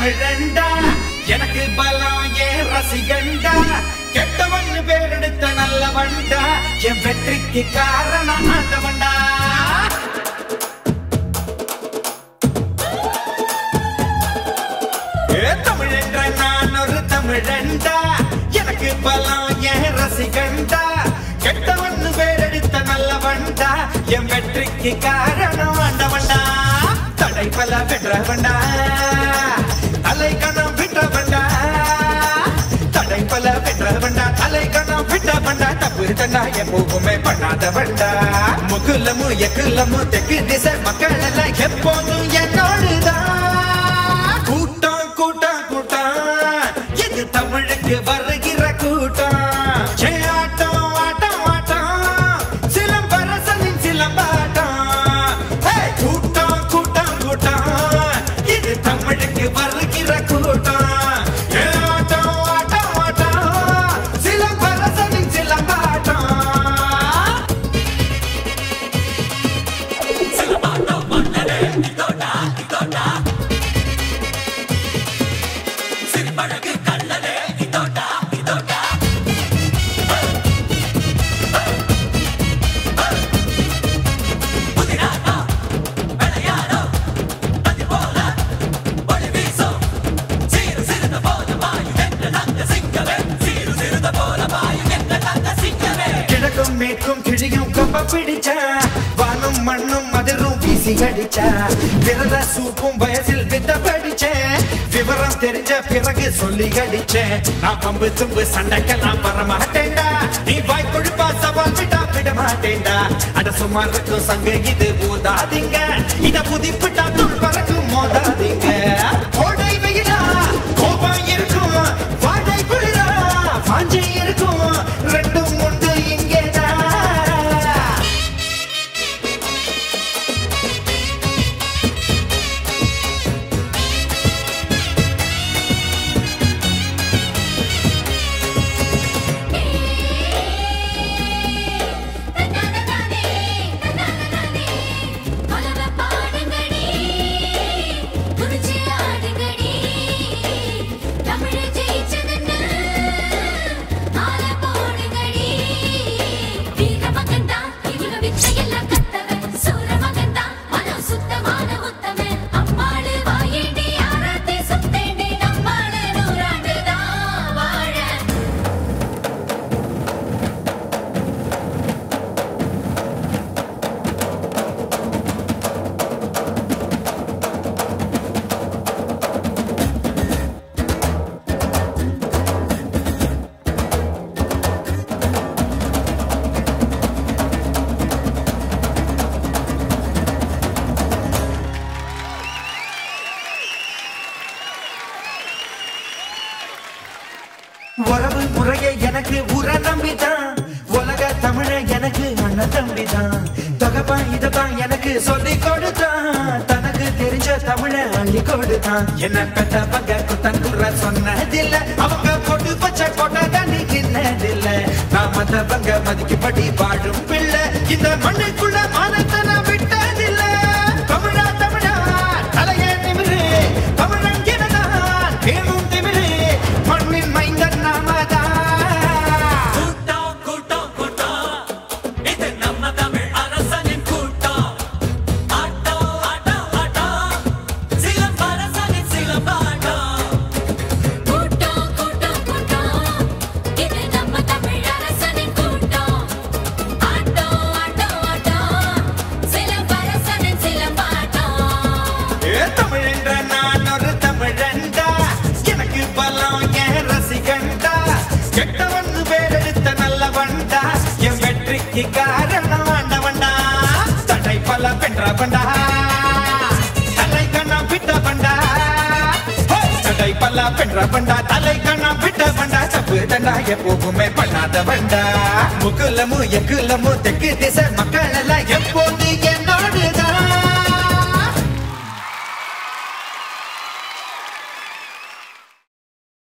தமிழண்டா எனக்கு பலம் ஏன் ரசிகண்டா கெட்டவன் பேரெடுத்த நல்லவன்டா என் வெற்றிக்கு காரணம் ஆண்டவன்டா ஏ தமிழென்ற நான் ஒரு தமிழண்டா எனக்கு பலம் ஏன் ரசிகண்டா கெட்டவன் பேரெடுத்த நல்லவன்டா என் வெற்றிக்கு காரணம் ஆண்டவன்டா தடை பல வென்றவன்டா தலை கணம் விட்டவன்டா தடை பல வென்றவன்டா தலை கணம் விட்டவன்டா தப்பு தண்டா எப்போவுமே பண்ணாதவன்டா முகுலமு எக்குலமு தெற்கு திசை மக்கள் எல்லாம் எப்போதும் என்னோடுதான் கூட்டம் கூட்டம் கூட்டம் இது தமிழுக்கு வருகிற கூட்டம் ஏ ஆட்டம் ஆட்டம் ஆட்டம் சிலம்பரசனின் சிலம்பாட்டம் ஹே, கூட்டம் கூட்டம் கூட்டம் இது தமிழுக்கு வருகிற கூட்டம் ஏ ஆட்டம் ஆட்டம் ஆட்டம் சிலம்பரசனின் சிலம்பாட்டம் கிழக்கும் மேற்கும் கிழியும் கம்ப பிடிச்சா வானும் மண்ணும் அதிரும் வீசி அடிச்சா விரத சூப்பும் வயசில் வித்த படிச்சேன் விவரம் தெரிஞ்ச பிறகு சொல்லி அடிச்சேன் நான் பம்பு தும்பு சண்டைக்கெல்லாம் வர மாட்டேன்டா நீ வாய் கொழுப்பா சவால் விட்டா விட மாட்டேன்டா அட சும்மா இருக்கும் சங்க இது ஊதாதீங்க இத புதிப்பிட்டா துள் பறக்கும் மோதாதீங்க கோடை வெயிலா கோபம் இருக்கும் வாடை குளிரா வாஞ்சை இருக்கும் ரெண்டும் உண்டு இங்கேதான் வாழ உறவு முறையை எனக்கு உர நம்பிதான் உலக தமிழ எனக்கு அண்ணன் தம்பிதான் தகப்பா இததான் எனக்கு சொல்லி கொடுத்தான் தனக்கு தெரிஞ்ச தமிழ அள்ளி கொடுத்தான் என்ன பெத்த பங்க குத்தங்குற சொன்னதில்ல அவங்க கொண்டு பச்சை கொண்ட தண்ணி கிண்ணதில்ல நான் மத்தவங்க மதிக்கப்படி வாழும் பிள்ளை இந்த மண்ணுக்குள்ள மானத்தை நான் விட்டதில்ல தமிழா தமிழா தலையே நிமிரு தமிழன் எனதான் பேணும் திமிரு மண்ணின் மைந்தன் நாமதான் கூட்டம் கூட்டம் கூட்டம் இது நம்ம தமிழ் அரசனின் கூட்டம் ஆட்டம் ஆட்டம் ஆட்டம் சிலம்பரசனின் சிலம்பாட்டம் கூட்டம் கூட்டம் கூட்டம் இது நம்ம தமிழ் அரசனின் கூட்டம் ஆட்டம் ஆட்டம் ஆட்டம் சிலம்பரசனின் சிலம்பாட்டம் ஏ தமிழென்ற நான் ஒரு தமிழண்டா எனக்கு பலம் என் ரசிகண்டா கெட்டவன் பேரெடுத்த நல்லவன்டா என் வெற்றிக்கு காரணம் ஆண்டவன்டா தடை பல பென்றவன்டா தலை கண்ணம் விட்டவன்டா ஹே! தடை பல பென்றவன்டா தலை கண்ணம் விட்டவன்டா தப்பு தண்டா எப்போவுமே பண்ணாதவன்டா முகுலமு எக்குலமு தெற்கு திசை மக்கள் எல்லாம் எப்போது